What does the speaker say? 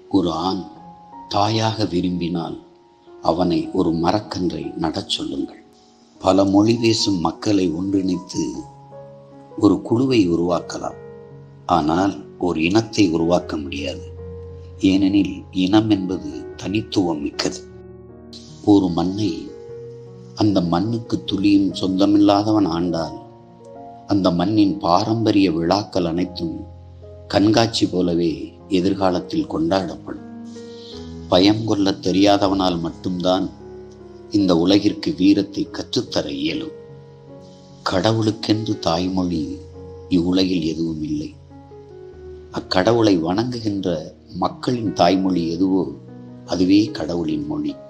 ஒரு ஆண் தாயாக விரும்பினால் அவனை ஒரு மரக்கன்றை நடச் சொல்லுங்கள் பல மொழி பேசும் மக்களை ஒன்றிணைத்து ஒரு குழுவை உருவாக்கலாம் ஆனால் ஒரு இனத்தை உருவாக்க முடியாது ஏனெனில் இனம் என்பது தனித்துவம் மிக்கது ஒரு மண்ணை அந்த மண்ணுக்கு துளியும் சொந்தமில்லாதவன் ஆண்டால் அந்த மண்ணின் பாரம்பரிய விழாக்கள் அனைத்தும் கண்காட்சி போலவே எதிர்காலத்தில் கொண்டாடப்படும் பயம் கொள்ள தெரியாதவனால் மட்டும்தான் இந்த உலகிற்கு வீரத்தை கற்றுத்தர இயலும் கடவுளுக்கென்று தாய்மொழி இவ்வுலகில் எதுவும் இல்லை அக்கடவுளை வணங்குகின்ற மக்களின் தாய்மொழி எதுவோ அதுவே கடவுளின் மொழி